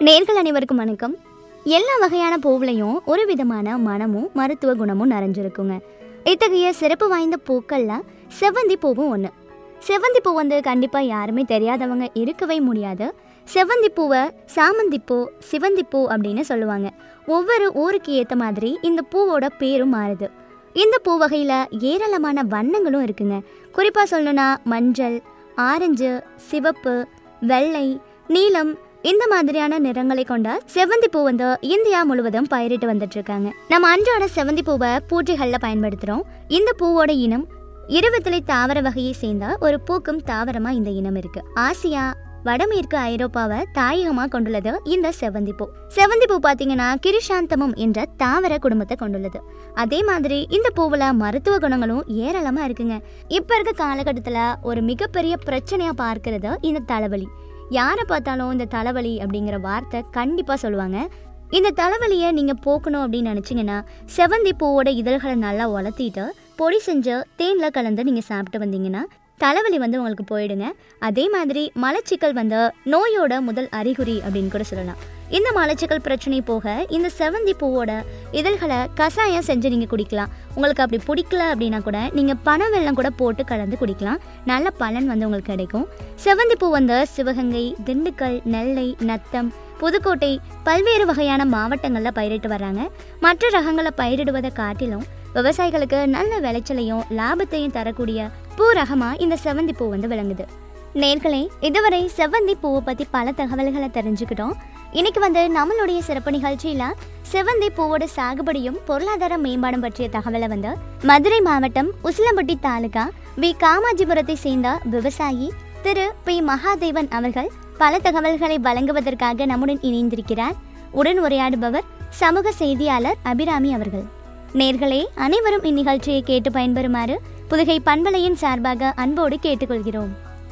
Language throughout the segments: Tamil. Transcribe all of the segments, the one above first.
நேர்கள் அனைவருக்கும் வணக்கம் எல்லா வகையான பூவுலையும் ஒரு விதமான மனமும் மருத்துவ குணமும் நிறைஞ்சிருக்குங்க இத்தகைய சிறப்பு வாய்ந்த பூக்கள்ல செவ்வந்தி பூவும் ஒன்று செவ்வந்தி பூ வந்து கண்டிப்பாக யாருமே தெரியாதவங்க இருக்கவே முடியாது செவ்வந்தி பூவை சாமந்தி பூ சிவந்தி பூ அப்படின்னு சொல்லுவாங்க ஒவ்வொரு ஊருக்கு ஏற்ற மாதிரி இந்த பூவோட பேரும் மாறுது இந்த பூ வகையில் ஏராளமான வண்ணங்களும் இருக்குங்க குறிப்பாக சொல்லணும்னா மஞ்சள் ஆரஞ்சு சிவப்பு வெள்ளை நீலம் இந்த மாதிரியான நிறங்களை கொண்ட செவ்வந்தி பூ வந்து இந்தியா முழுவதும் பயிரிட்டு வந்துட்டு இருக்காங்க நம்ம அன்றாட செவ்வந்தி பூவை பூஜைகள்ல பயன்படுத்துறோம் இந்த பூவோட இனம் இருபத்திலை தாவர வகையை சேர்ந்த ஒரு பூக்கும் தாவரமா இந்த இனம் இருக்கு ஆசியா வடமேற்கு ஐரோப்பாவை தாயகமாக கொண்டுள்ளது இந்த செவ்வந்தி பூ செவ்வந்தி பூ பார்த்தீங்கன்னா கிரிஷாந்தமம் என்ற தாவர குடும்பத்தை கொண்டுள்ளது அதே மாதிரி இந்த பூவில் மருத்துவ குணங்களும் ஏராளமாக இருக்குங்க இப்போ இருக்க காலகட்டத்தில் ஒரு மிகப்பெரிய பிரச்சனையாக பார்க்கிறது இந்த தலைவலி யாரை பார்த்தாலும் இந்த தலைவலி அப்படிங்கிற வார்த்தை கண்டிப்பாக சொல்லுவாங்க இந்த தலைவலியை நீங்கள் போக்கணும் அப்படின்னு நினச்சிங்கன்னா செவந்தி பூவோட இதழ்களை நல்லா உலர்த்திட்டு பொடி செஞ்சு தேனில் கலந்து நீங்கள் சாப்பிட்டு வந்தீங்கன்னா தலைவலி வந்து உங்களுக்கு போயிடுங்க அதே மாதிரி மலச்சிக்கல் வந்து நோயோட முதல் அறிகுறி அப்படின்னு கூட சொல்லலாம் இந்த மலச்சிக்கல் பிரச்சனை போக இந்த செவந்தி பூவோட இதழ்களை கஷாயம் செஞ்சு நீங்கள் குடிக்கலாம் உங்களுக்கு அப்படி பிடிக்கல அப்படின்னா கூட நீங்கள் பனை வெல்லம் கூட போட்டு கலந்து குடிக்கலாம் நல்ல பலன் வந்து உங்களுக்கு கிடைக்கும் செவந்தி பூ வந்து சிவகங்கை திண்டுக்கல் நெல்லை நத்தம் புதுக்கோட்டை பல்வேறு வகையான மாவட்டங்களில் பயிரிட்டு வர்றாங்க மற்ற ரகங்களை பயிரிடுவதை காட்டிலும் விவசாயிகளுக்கு நல்ல விளைச்சலையும் லாபத்தையும் தரக்கூடிய பூ ரகமாக இந்த செவந்தி பூ வந்து விளங்குது நேர்களே இதுவரை செவ்வந்தி பூவை பற்றி பல தகவல்களை தெரிஞ்சுக்கிட்டோம் இன்னைக்கு வந்து நம்மளுடைய சிறப்பு நிகழ்ச்சியில் செவ்வந்தி பூவோட சாகுபடியும் பொருளாதார மேம்பாடும் பற்றிய தகவலை வந்து மதுரை மாவட்டம் உசிலம்பட்டி தாலுகா வி காமாஜிபுரத்தை சேர்ந்த விவசாயி திரு பி மகாதேவன் அவர்கள் பல தகவல்களை வழங்குவதற்காக நம்முடன் இணைந்திருக்கிறார் உடன் உரையாடுபவர் சமூக செய்தியாளர் அபிராமி அவர்கள் நேர்களே அனைவரும் இந்நிகழ்ச்சியை கேட்டு பயன்பெறுமாறு புதுகை பண்பலையின் சார்பாக அன்போடு கேட்டுக்கொள்கிறோம்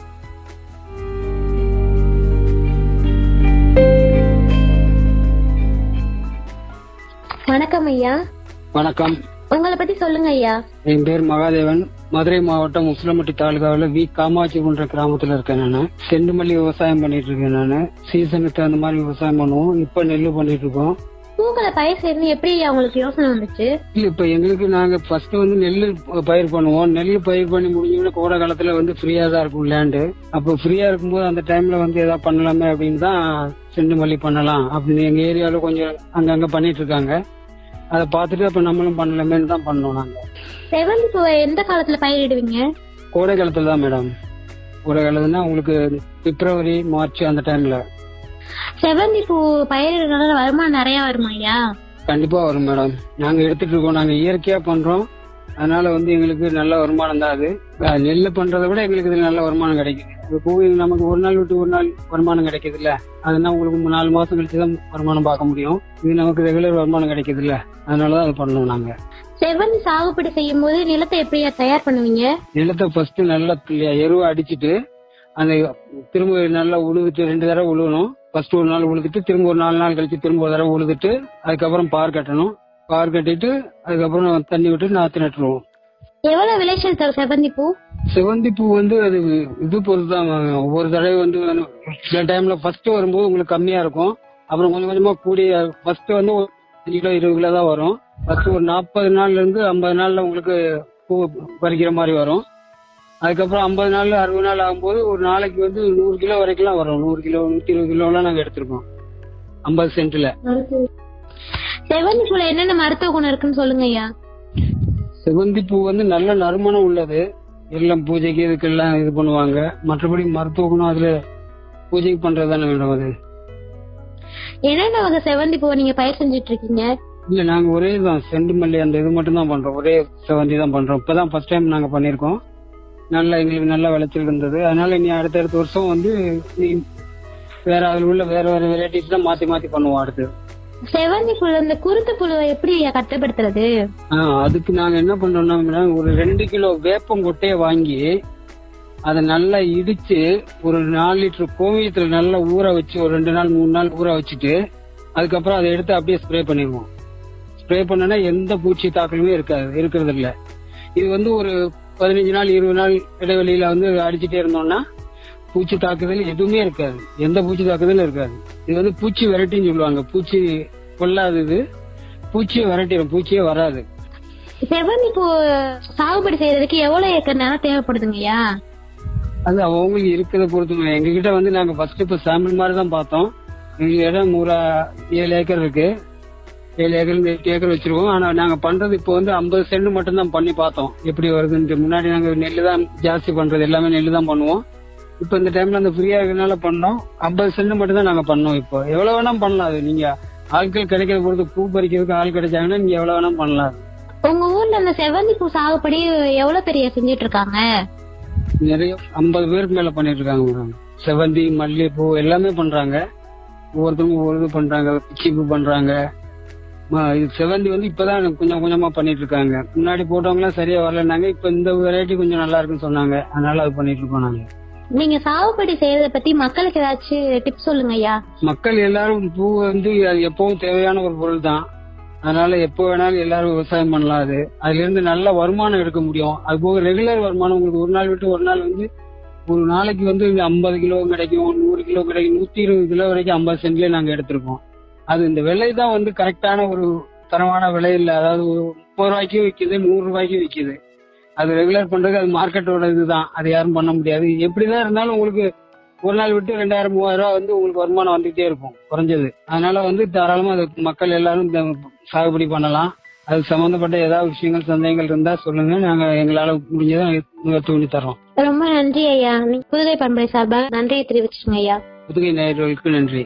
வணக்கம் ஐயா வணக்கம் உங்களை பத்தி சொல்லுங்க ஐயா என் பேர் மகாதேவன் மதுரை மாவட்டம் உசிலம்பட்டி தாலுகாவில் வி காமாட்சிகுன்ற கிராமத்துல இருக்கேன் நான் செண்டுமல்லி விவசாயம் பண்ணிட்டு இருக்கேன் நான் சீசனுக்கு தகுந்த மாதிரி விவசாயம் பண்ணுவோம் இப்ப நெல்லு பண்ணிட்டு இருக்கோம் பூக்களை பயிர் செய்யறது எப்படி ஐயா உங்களுக்கு யோசனை வந்துச்சு இல்ல இப்ப எங்களுக்கு நாங்க ஃபர்ஸ்ட் வந்து நெல்லு பயிர் பண்ணுவோம் நெல்லு பயிர் பண்ணி முடிஞ்சோடனே கோடை காலத்துல வந்து ஃப்ரீயா தான் இருக்கும் லேண்டு அப்போ ஃப்ரீயா இருக்கும்போது அந்த டைம்ல வந்து ஏதாவது பண்ணலாமே அப்படின்னு தான் செண்டுமல்லி பண்ணலாம் அப்படின்னு எங்க ஏரியாவில் கொஞ்சம் அங்கங்க பண்ணிட்டு இருக்காங்க அதை பார்த்துட்டு அப்ப நம்மளும் பண்ணலாமேன்னு தான் பண்ணோம் நாங்க செவந்தி பூவை எந்த காலத்துல பயிரிடுவீங்க கோடை காலத்துல தான் மேடம் கோடை காலத்துனா உங்களுக்கு பிப்ரவரி மார்ச் அந்த டைம்ல செவந்தி பூ பயிரிடுறதுனால வருமானம் நிறைய வருமா ஐயா கண்டிப்பா வரும் மேடம் நாங்க எடுத்துட்டு இருக்கோம் நாங்க இயற்கையா பண்றோம் அதனால வந்து எங்களுக்கு நல்ல வருமானம் தான் அது அஹ் நெல்லு பண்றதை விட எங்களுக்கு இதுல நல்ல வருமானம் கிடைக்குது இது பூ நமக்கு ஒரு நாள் விட்டு ஒரு நாள் வருமானம் கிடைக்குது இல்ல அதுனா உங்களுக்கு நாலு மாசம் கழிச்சு தான் வருமானம் பார்க்க முடியும் இது நமக்கு ரெகுலர் வருமானம் கிடைக்குது இல்ல அதனாலதான் அது பண்ணோம் நாங்க செவந்தி சாகுபடி செய்யும் போது நிலத்தை எப்படியா தயார் பண்ணுவீங்க நிலத்தை ஃபர்ஸ்ட் நல்லா எருவை அடிச்சிட்டு அந்த திரும்ப நல்லா உழுதுட்டு ரெண்டு தடவை உழுவணும் ஃபர்ஸ்ட் ஒரு நாள் உழுதுட்டு திரும்ப ஒரு நாலு நாள் கழிச்சு திரும்ப ஒரு தடவை உழுதுட்டு அதுக்கப்புறம் பார் கட்டணும் பார் கட்டிட்டு அதுக்கப்புறம் தண்ணி விட்டு நாத்து நட்டுருவோம் எவ்வளவு விளைச்சல் தரும் செவந்தி பூ செவந்தி பூ வந்து அது இது பொறுத்து தான் ஒவ்வொரு தடவை வந்து சில டைம்ல ஃபர்ஸ்ட் வரும்போது உங்களுக்கு கம்மியா இருக்கும் அப்புறம் கொஞ்சம் கொஞ்சமா கூடி ஃபர்ஸ்ட் வந்து ஒரு அஞ்சு கிலோ இருபது கிலோ தான் வரும் ஃபர்ஸ்ட் ஒரு நாற்பது நாள்ல இருந்து ஐம்பது நாள்ல உங்களுக்கு பூ பறிக்கிற மாதிரி வரும் அதுக்கப்புறம் ஐம்பது நாள் அறுபது நாள் ஆகும்போது ஒரு நாளைக்கு வந்து நூறு கிலோ வரைக்கும்லாம் வரும் நூறு கிலோ நூத்தி இருபது கிலோலாம் நாங்க எடுத்திருக்கோம் ஐம்பது சென்ட்ல செவந்தி பூல என்னென்ன மருத்துவ குணம் இருக்குன்னு சொல்லுங்க ஐயா செவந்தி பூ வந்து நல்ல நறுமணம் உள்ளது எல்லாம் பூஜைக்கு இதுக்கெல்லாம் இது பண்ணுவாங்க மற்றபடி மருத்துவ குணம் அதுல பூஜைக்கு பண்றது தானே மேடம் அது என்னென்ன வகை செவந்தி பூவை நீங்க பயிர் செஞ்சுட்டு இருக்கீங்க இல்ல நாங்க ஒரே தான் செண்டு மல்லி அந்த இது மட்டும் தான் பண்றோம் ஒரே செவந்தி தான் பண்றோம் இப்பதான் ஃபர்ஸ்ட் டைம் நாங்க பண்ணிருக்கோம் நல்ல எங்களுக்கு நல்ல விளைச்சல் இருந்தது அதனால இனி அடுத்தடுத்த வருஷம் வந்து இனி வேற அதுல உள்ள வேற வேற வெரைட்டிஸ் தான் மாத்தி மாத்தி பண்ணுவோம் அடுத்து செவந்தி புழு இந்த குருத்து புழுவை எப்படி ஐயா கட்டுப்படுத்துறது ஆஹ் அதுக்கு நாங்க என்ன பண்றோம்னா மேடம் ஒரு ரெண்டு கிலோ வேப்பங்கொட்டைய வாங்கி அதை நல்லா இடிச்சு ஒரு நாலு லிட்டர் கோமியத்துல நல்லா ஊற வச்சு ஒரு ரெண்டு நாள் மூணு நாள் ஊற வச்சுட்டு அதுக்கப்புறம் அதை எடுத்து அப்படியே ஸ்ப்ரே பண்ணிடுவோம் ஸ்ப்ரே பண்ணனா எந்த பூச்சி தாக்கலுமே இருக்காது இருக்கிறது இல்ல இது வந்து ஒரு பதினஞ்சு நாள் இருபது நாள் இடைவெளியில வந்து அடிச்சுட்டே இருந்தோம்னா பூச்சி தாக்குதல் எதுவுமே இருக்காது எந்த பூச்சி தாக்குதலும் இருக்காது இது வந்து பூச்சி விரட்டின்னு சொல்லுவாங்க பூச்சி கொல்லாது இது பூச்சியை விரட்டிடும் பூச்சியே வராது செவ்வந்தி பூ சாகுபடி செய்யறதுக்கு எவ்வளவு ஏக்கர் நிலம் தேவைப்படுதுங்கய்யா அது அவங்களுக்கு இருக்கிறத பொறுத்து எங்க கிட்ட வந்து நாங்க ஃபர்ஸ்ட் இப்ப சாம்பிள் மாதிரி தான் பார்த்தோம் எங்க இடம் ஒரு ஏழு ஏக்கர் இருக்கு ஏழு ஏக்கர் இருந்து எட்டு ஏக்கர் வச்சிருக்கோம் ஆனா நாங்க பண்றது இப்போ வந்து ஐம்பது சென்ட் மட்டும் தான் பண்ணி பார்த்தோம் எப்படி வருதுன்ட்டு முன்னாடி நாங்க நெல்லு தான் ஜாஸ்தி பண்றது எல்லாமே நெல்லு தான் பண்ணுவோம் இப்போ இந்த டைம்ல அந்த ஃப்ரீயா இருக்கனால பண்ணோம் ஐம்பது சென்ட் மட்டும் தான் நாங்க பண்ணோம் இப்போ எவ்வளவு வேணா பண்ணலாம் அது நீங்க ஆட்கள் கிடைக்கிற பொறுத்து பூ பறிக்கிறதுக்கு ஆள் கிடைச்சாங்கன்னா நீங்க எவ்வளவு வேணா பண்ணலாம் அது. உங்க ஊர்ல இந்த செவ்வந்தி பூ சாகுபடி எவ்வளவு பெரிய செஞ்சுட்டு இருக்காங்க நிறைய ஐம்பது பேருக்கு மேல பண்ணிட்டு இருக்காங்க மேடம் செவந்தி மல்லிகைப்பூ எல்லாமே பண்றாங்க ஒவ்வொருத்தவங்க ஒவ்வொரு இது பண்றாங்க பிச்சிப்பூ பண்றாங்க ம- இது செவந்தி வந்து இப்பதான் கொஞ்சம் கொஞ்சமா பண்ணிட்டு இருக்காங்க முன்னாடி போட்டவங்க எல்லாம் சரியா வரலன்னாங்க இப்ப இந்த வெரைட்டி கொஞ்சம் நல்லா இருக்குன்னு சொன்னாங்க அதனால அது பண்ணிட்டு இருக்கோம் நாங்க நீங்க சாகுபடி செய்யறத பத்தி மக்களுக்கு ஏதாச்சும் டிப்ஸ் சொல்லுங்க ஐயா மக்கள் எல்லாரும் பூ வந்து அது எப்பவும் தேவையான ஒரு பொருள் தான் அதனால எப்போ வேணாலும் எல்லாரும் விவசாயம் பண்ணலாம் அது அதுல இருந்து நல்ல வருமானம் எடுக்க முடியும் அது போக ரெகுலர் வருமானம் உங்களுக்கு ஒரு நாள் விட்டு ஒரு நாள் வந்து ஒரு நாளைக்கு வந்து ஐம்பது கிலோ கிடைக்கும் நூறு கிலோ கிடைக்கும் நூத்தி இருபது கிலோ வரைக்கும் ஐம்பது சென்ட்லயே நாங்க எடுத்திருக்கோம் அது இந்த விலை தான் வந்து கரெக்டான ஒரு தரமான விலை இல்ல அதாவது ஒரு முப்பது ரூபாய்க்கும் விக்குது நூறு ரூபாய்க்கும் விக்குது அது ரெகுலர் பண்றது அது மார்க்கெட்டோட இதுதான் அது யாரும் பண்ண முடியாது எப்படிதான் இருந்தாலும் உங்களுக்கு ஒரு நாள் விட்டு ரெண்டாயிரம் மூவாயிரம் ரூபாய் வந்து உங்களுக்கு வருமானம் வந்துகிட்டே இருக்கும் குறைஞ்சது அதனால வந்து தாராளமா அது மக்கள் எல்லாரும் இந்த சாகுபடி பண்ணலாம் அது சம்பந்தப்பட்ட ஏதாவது விஷயங்கள் சந்தேகங்கள் இருந்தா சொல்லுங்க நாங்க எங்களால முடிஞ்சதை நிவர்த்தி பண்ணி தர்றோம் ரொம்ப நன்றி ஐயா நீங்க புதுகை பண்பலை சார்பாக நன்றியை தெரிவிச்சுங்க ஐயா புதுகை நேயர்களுக்கு நன்றி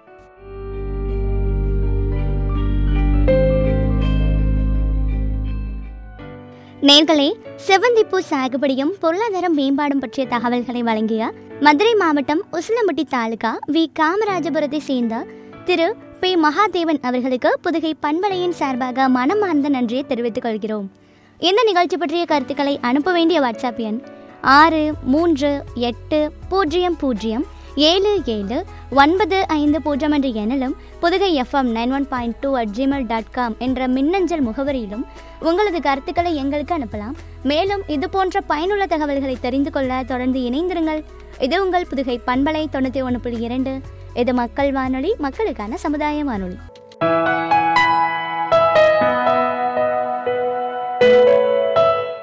நேர்களே செவந்திப்பூ சாகுபடியும் பொருளாதார மேம்பாடும் பற்றிய தகவல்களை வழங்கிய மதுரை மாவட்டம் உசிலம்பட்டி தாலுகா வி காமராஜபுரத்தை சேர்ந்த திரு பி மகாதேவன் அவர்களுக்கு புதுகை பண்பலையின் சார்பாக மனமார்ந்த நன்றியை தெரிவித்துக் கொள்கிறோம் இந்த நிகழ்ச்சி பற்றிய கருத்துக்களை அனுப்ப வேண்டிய வாட்ஸ்அப் எண் ஆறு மூன்று எட்டு பூஜ்ஜியம் பூஜ்ஜியம் ஏழு ஏழு ஒன்பது ஐந்து பூஜ்ஜியம் என்ற எண்ணிலும் Pudugai FM nine one point two at Gmail dot com என்ற மின்னஞ்சல் முகவரியிலும் உங்களது கருத்துக்களை எங்களுக்கு அனுப்பலாம் மேலும் இது போன்ற பயனுள்ள தகவல்களை தெரிந்து கொள்ள தொடர்ந்து இணைந்திருங்கள் இது உங்கள் புதுகை பண்பலை தொண்ணூற்றி ஒன்று புள்ளி இரண்டு இது மக்கள் வானொலி மக்களுக்கான சமுதாய வானொலி